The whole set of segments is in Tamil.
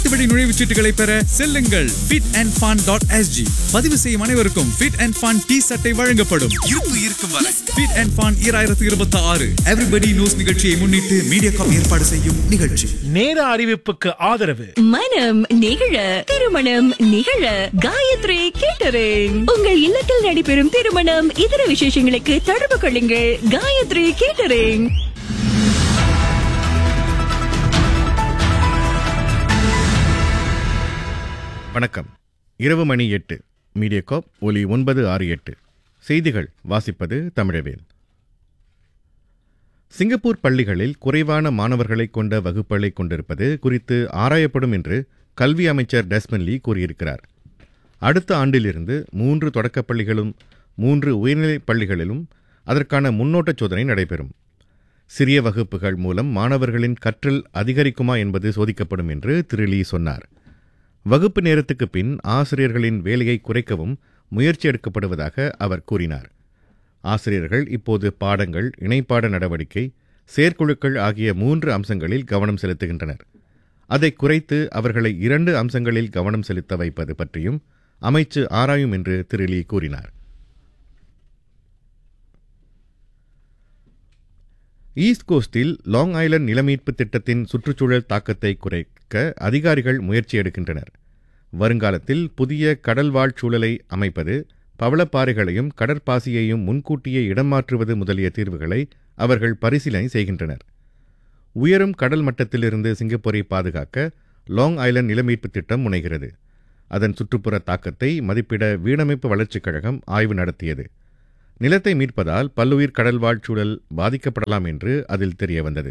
வீட்டு வழி நுழைவுச் சீட்டுகளை பெற செல்லுங்கள் fit and fun dot SG பதிவு செய்யும் அனைவருக்கும் ஃபிட் அண்ட் ஃபன் டி சட்டை வழங்கப்படும் இருப்பு இருக்கும் வரை ஃபிட் அண்ட் ஃபன் ஈராயிரத்து இருபத்தி ஆறு எவ்ரிபடி நியூஸ் நிகழ்ச்சியை முன்னிட்டு மீடியா ஏற்பாடு செய்யும் நிகழ்ச்சி நேர அறிவிப்புக்கு ஆதரவு மனம் நிகழ திருமணம் நிகழ காயத்ரி கேட்டரிங் உங்கள் இல்லத்தில் நடைபெறும் திருமணம் இதர விசேஷங்களுக்கு தொடர்பு கொள்ளுங்கள் காயத்ரி கேட்டரிங் வணக்கம் இரவு மணி எட்டு மீடியாகாப் ஒலி ஒன்பது ஆறு எட்டு செய்திகள் வாசிப்பது தமிழவேல் சிங்கப்பூர் பள்ளிகளில் குறைவான மாணவர்களை கொண்ட வகுப்புகளை கொண்டிருப்பது குறித்து ஆராயப்படும் என்று கல்வி அமைச்சர் டெஸ்மன் லீ கூறியிருக்கிறார் அடுத்த ஆண்டிலிருந்து மூன்று தொடக்கப் பள்ளிகளும் மூன்று உயர்நிலைப் பள்ளிகளிலும் அதற்கான முன்னோட்டச் சோதனை நடைபெறும் சிறிய வகுப்புகள் மூலம் மாணவர்களின் கற்றல் அதிகரிக்குமா என்பது சோதிக்கப்படும் என்று திரு லீ சொன்னார் வகுப்பு நேரத்துக்கு பின் ஆசிரியர்களின் வேலையை குறைக்கவும் முயற்சி எடுக்கப்படுவதாக அவர் கூறினார் ஆசிரியர்கள் இப்போது பாடங்கள் இணைப்பாட நடவடிக்கை செயற்குழுக்கள் ஆகிய மூன்று அம்சங்களில் கவனம் செலுத்துகின்றனர் அதை குறைத்து அவர்களை இரண்டு அம்சங்களில் கவனம் செலுத்த வைப்பது பற்றியும் அமைச்சு ஆராயும் என்று திரு லீ கூறினார் ஈஸ்ட் கோஸ்டில் லாங் ஐலண்ட் நிலமீட்பு திட்டத்தின் சுற்றுச்சூழல் தாக்கத்தை குறைக்க அதிகாரிகள் முயற்சி எடுக்கின்றனர் வருங்காலத்தில் புதிய கடல்வாழ் சூழலை அமைப்பது பவளப்பாறைகளையும் கடற்பாசியையும் முன்கூட்டியே இடம் மாற்றுவது முதலிய தீர்வுகளை அவர்கள் பரிசீலனை செய்கின்றனர் உயரும் கடல் மட்டத்திலிருந்து சிங்கப்பூரை பாதுகாக்க லாங் ஐலண்ட் நிலமீட்பு திட்டம் முனைகிறது அதன் சுற்றுப்புற தாக்கத்தை மதிப்பிட வீடமைப்பு வளர்ச்சிக் கழகம் ஆய்வு நடத்தியது நிலத்தை மீட்பதால் பல்லுயிர் கடல்வாழ் சூழல் பாதிக்கப்படலாம் என்று அதில் தெரிய வந்தது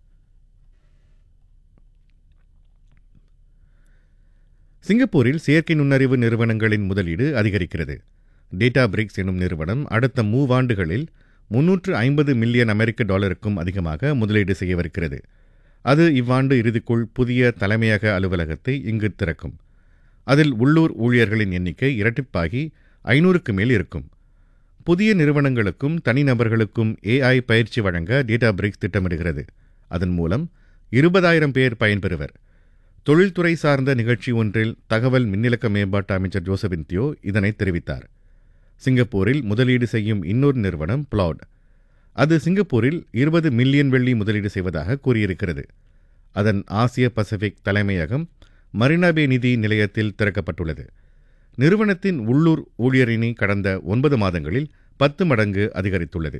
சிங்கப்பூரில் செயற்கை நுண்ணறிவு நிறுவனங்களின் முதலீடு அதிகரிக்கிறது டேட்டா பிரிக்ஸ் எனும் நிறுவனம் அடுத்த மூவாண்டுகளில் முன்னூற்று ஐம்பது மில்லியன் அமெரிக்க டாலருக்கும் அதிகமாக முதலீடு செய்யவிருக்கிறது அது இவ்வாண்டு இறுதிக்குள் புதிய தலைமையக அலுவலகத்தை இங்கு திறக்கும் அதில் உள்ளூர் ஊழியர்களின் எண்ணிக்கை இரட்டிப்பாகி ஐநூறுக்கு மேல் இருக்கும் புதிய நிறுவனங்களுக்கும் தனிநபர்களுக்கும் ஏஐ பயிற்சி வழங்க டேட்டா பிரிக்ஸ் திட்டமிடுகிறது அதன் மூலம் இருபதாயிரம் பேர் பயன்பெறுவர் தொழில்துறை சார்ந்த நிகழ்ச்சி ஒன்றில் தகவல் மின்னிலக்க மேம்பாட்டு அமைச்சர் ஜோசபின் தியோ இதனை தெரிவித்தார் சிங்கப்பூரில் முதலீடு செய்யும் இன்னொரு நிறுவனம் பிளாட் அது சிங்கப்பூரில் இருபது மில்லியன் வெள்ளி முதலீடு செய்வதாக கூறியிருக்கிறது அதன் ஆசிய பசிபிக் தலைமையகம் மரினாபே நிதி நிலையத்தில் திறக்கப்பட்டுள்ளது நிறுவனத்தின் உள்ளூர் ஊழியரிணி கடந்த ஒன்பது மாதங்களில் பத்து மடங்கு அதிகரித்துள்ளது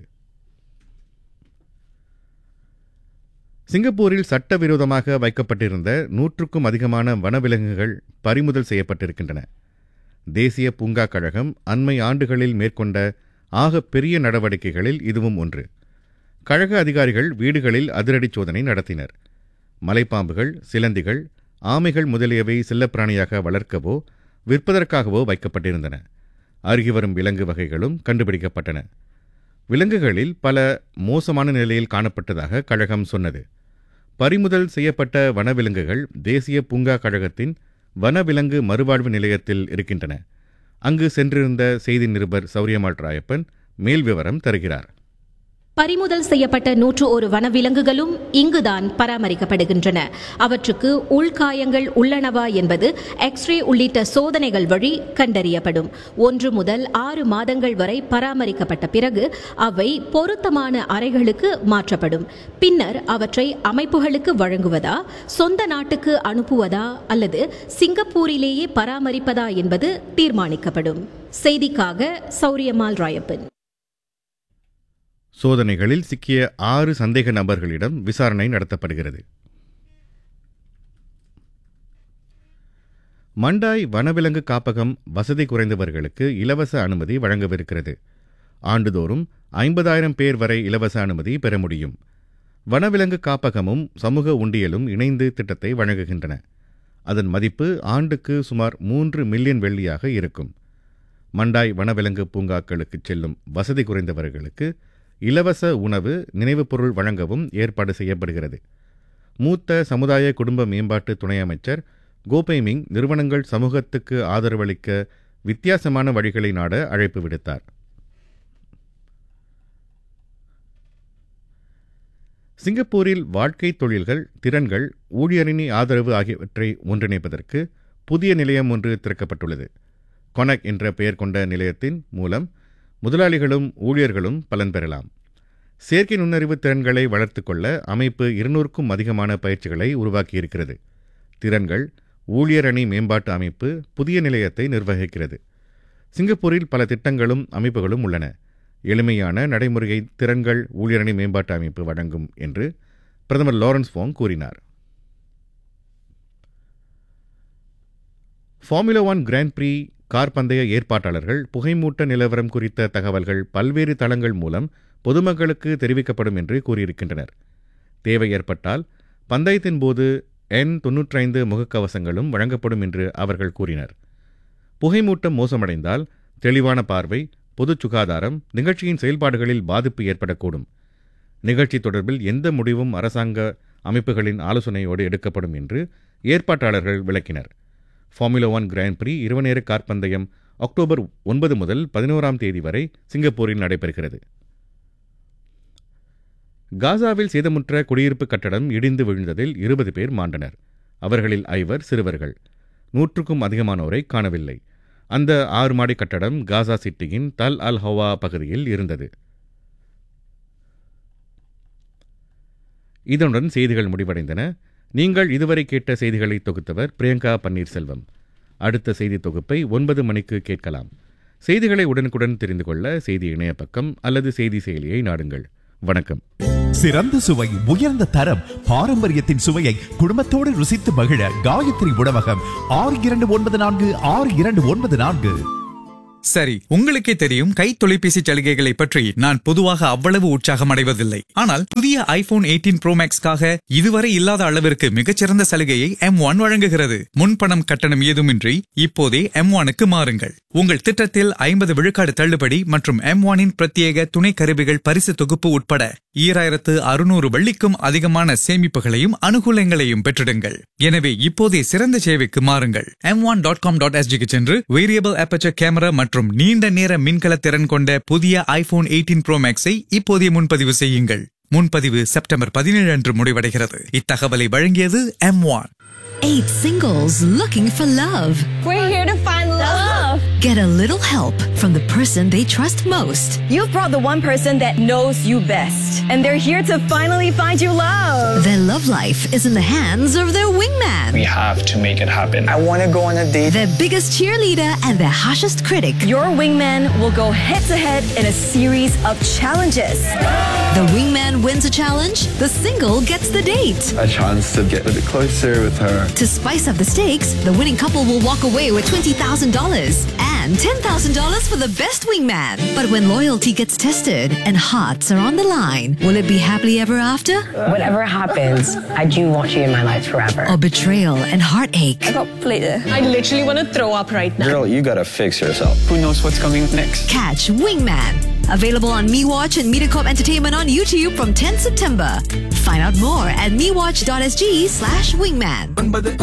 சிங்கப்பூரில் சட்டவிரோதமாக வைக்கப்பட்டிருந்த நூற்றுக்கும் அதிகமான வனவிலங்குகள் பறிமுதல் செய்யப்பட்டிருக்கின்றன தேசிய பூங்கா கழகம் அண்மை ஆண்டுகளில் மேற்கொண்ட ஆக பெரிய நடவடிக்கைகளில் இதுவும் ஒன்று கழக அதிகாரிகள் வீடுகளில் அதிரடி சோதனை நடத்தினர் மலைப்பாம்புகள் சிலந்திகள் ஆமைகள் முதலியவை செல்லப்பிராணியாக வளர்க்கவோ விற்பதற்காகவோ வைக்கப்பட்டிருந்தன அருகி வரும் விலங்கு வகைகளும் கண்டுபிடிக்கப்பட்டன விலங்குகளில் பல மோசமான நிலையில் காணப்பட்டதாக கழகம் சொன்னது பறிமுதல் செய்யப்பட்ட வனவிலங்குகள் தேசிய பூங்கா கழகத்தின் வனவிலங்கு மறுவாழ்வு நிலையத்தில் இருக்கின்றன அங்கு சென்றிருந்த செய்தி நிருபர் சௌரியமாள் ராயப்பன் மேல் விவரம் தருகிறார் பறிமுதல் செய்யப்பட்ட நூற்று ஒரு வனவிலங்குகளும் இங்குதான் பராமரிக்கப்படுகின்றன அவற்றுக்கு உள்காயங்கள் உள்ளனவா என்பது எக்ஸ்ரே உள்ளிட்ட சோதனைகள் வழி கண்டறியப்படும் ஒன்று முதல் ஆறு மாதங்கள் வரை பராமரிக்கப்பட்ட பிறகு அவை பொருத்தமான அறைகளுக்கு மாற்றப்படும் பின்னர் அவற்றை அமைப்புகளுக்கு வழங்குவதா சொந்த நாட்டுக்கு அனுப்புவதா அல்லது சிங்கப்பூரிலேயே பராமரிப்பதா என்பது தீர்மானிக்கப்படும் செய்திக்காக சௌரியமால் ராயப்பன் சோதனைகளில் சிக்கிய ஆறு சந்தேக நபர்களிடம் விசாரணை நடத்தப்படுகிறது மண்டாய் வனவிலங்கு காப்பகம் வசதி குறைந்தவர்களுக்கு இலவச அனுமதி வழங்கவிருக்கிறது ஆண்டுதோறும் ஐம்பதாயிரம் பேர் வரை இலவச அனுமதி பெற முடியும் வனவிலங்கு காப்பகமும் சமூக உண்டியலும் இணைந்து திட்டத்தை வழங்குகின்றன அதன் மதிப்பு ஆண்டுக்கு சுமார் மூன்று மில்லியன் வெள்ளியாக இருக்கும் மண்டாய் வனவிலங்கு பூங்காக்களுக்கு செல்லும் வசதி குறைந்தவர்களுக்கு இலவச உணவு நினைவுப் பொருள் வழங்கவும் ஏற்பாடு செய்யப்படுகிறது மூத்த சமுதாய குடும்ப மேம்பாட்டு துணை அமைச்சர் கோபைமிங் நிறுவனங்கள் சமூகத்துக்கு ஆதரவளிக்க வித்தியாசமான வழிகளை நாட அழைப்பு விடுத்தார் சிங்கப்பூரில் வாழ்க்கை தொழில்கள் திறன்கள் ஊழியரணி ஆதரவு ஆகியவற்றை ஒன்றிணைப்பதற்கு புதிய நிலையம் ஒன்று திறக்கப்பட்டுள்ளது கொனக் என்ற பெயர் கொண்ட நிலையத்தின் மூலம் முதலாளிகளும் ஊழியர்களும் பலன் பெறலாம் செயற்கை நுண்ணறிவு திறன்களை வளர்த்துக் கொள்ள அமைப்பு இருநூறுக்கும் அதிகமான பயிற்சிகளை உருவாக்கியிருக்கிறது திறன்கள் ஊழியர் அணி மேம்பாட்டு அமைப்பு புதிய நிலையத்தை நிர்வகிக்கிறது சிங்கப்பூரில் பல திட்டங்களும் அமைப்புகளும் உள்ளன எளிமையான நடைமுறையை திறன்கள் ஊழியரணி மேம்பாட்டு அமைப்பு வழங்கும் என்று பிரதமர் லாரன்ஸ் வாங் கூறினார் Formula One Grand Prix car பந்தய ஏற்பாட்டாளர்கள் புகைமூட்ட நிலவரம் குறித்த தகவல்கள் பல்வேறு தளங்கள் மூலம் பொதுமக்களுக்கு தெரிவிக்கப்படும் என்று கூறியிருக்கின்றனர் தேவை ஏற்பட்டால் பந்தயத்தின் போது என் தொன்னூற்றைந்து முகக்கவசங்களும் வழங்கப்படும் என்று அவர்கள் கூறினர் புகைமூட்டம் மோசமடைந்தால் தெளிவான பார்வை பொது சுகாதாரம் நிகழ்ச்சியின் செயல்பாடுகளில் பாதிப்பு ஏற்படக்கூடும் நிகழ்ச்சி தொடர்பில் எந்த முடிவும் அரசாங்க அமைப்புகளின் ஆலோசனையோடு எடுக்கப்படும் என்று ஏற்பாட்டாளர்கள் விளக்கினர் ஃபார்முலா ஒன் கிராண்ட் பிரீ இருவநேர கார் பந்தயம் அக்டோபர் ஒன்பது முதல் பதினோராம் தேதி வரை சிங்கப்பூரில் நடைபெறுகிறது காசாவில் சேதமுற்ற குடியிருப்பு கட்டடம் இடிந்து விழுந்ததில் இருபது பேர் மாண்டனர் அவர்களில் ஐவர் சிறுவர்கள் நூற்றுக்கும் அதிகமானோரை காணவில்லை அந்த ஆறு மாடி கட்டடம் காசா சிட்டியின் தல் அல் ஹவா பகுதியில் இருந்தது இதனுடன் செய்திகள் முடிவடைந்தன நீங்கள் இதுவரை கேட்ட செய்திகளை தொகுத்தவர் பிரியங்கா பன்னீர்செல்வம் அடுத்த செய்தி தொகுப்பை ஒன்பது மணிக்கு கேட்கலாம் செய்திகளை உடனுக்குடன் தெரிந்து கொள்ள செய்தி இணைய பக்கம் அல்லது செய்தி செயலியை நாடுங்கள் வணக்கம் சிறந்த சுவை உயர்ந்த தரம் பாரம்பரியத்தின் சுவையை குடும்பத்தோடு ருசித்து மகிழ காயத்ரி உணவகம் ஆறு இரண்டு ஒன்பது நான்கு ஆறு இரண்டு ஒன்பது நான்கு சரி உங்களுக்கே தெரியும் கை தொலைபேசி சலுகைகளை பற்றி நான் பொதுவாக அவ்வளவு உற்சாகம் அடைவதில்லை ஆனால் புதிய ஐபோன் 18 ப்ரோ மேக்ஸ்க்காக இதுவரை இல்லாத அளவிற்கு மிகச்சிறந்த சலுகையை எம் ஒன் வழங்குகிறது முன்பணம் கட்டணம் ஏதுமின்றி இப்போதே எம் ஒனுக்கு மாறுங்கள் உங்கள் திட்டத்தில் ஐம்பது விழுக்காடு தள்ளுபடி மற்றும் எம் ஒனின் பிரத்யேக துணை கருவிகள் பரிசு தொகுப்பு உட்பட ஈராயிரத்து அறுநூறு வெள்ளிக்கும் அதிகமான சேமிப்புகளையும் அனுகூலங்களையும் பெற்றிடுங்கள் எனவே இப்போதே சிறந்த சேவைக்கு மாறுங்கள் M one dot com dot எஸ்ஜிக்கு சென்று வேரியபிள் அப்பச்சர் கேமரா மற்றும் நீண்ட நேர மின்கல திறன் கொண்ட புதிய ஐபோன் 18 ப்ரோ மேக்ஸை இப்போதே முன்பதிவு செய்யுங்கள் முன்பதிவு செப்டம்பர் பதினேழு அன்று முடிவடைகிறது இத்தகவலை வழங்கியது M one Eight singles looking for love. We're here to find love. Get a little help from the person they trust most. You've brought the one person that knows you best, and they're here to finally find you love. Their love life is in the hands of their wingman. We have to make it happen. I want to go on a date. Their biggest cheerleader and their harshest critic. Your wingman will go head to head in a series of challenges. The wingman wins a challenge, the single gets the date. A chance to get a bit closer with her. To spice up the stakes, the winning couple will walk away with $20,000 and $10,000 for the best wingman. But when loyalty gets tested and hearts are on the line, will it be happily ever after? Whatever happens, I do want you in my life forever. Or betrayal and heartache? I got played. I literally want to throw up right now. Girl, you gotta fix yourself. Who knows what's coming next? Catch Wingman. Available on MeWatch and MediaCorp Entertainment on YouTube from 10 September. Find out more at mewatch.sg slash wingman.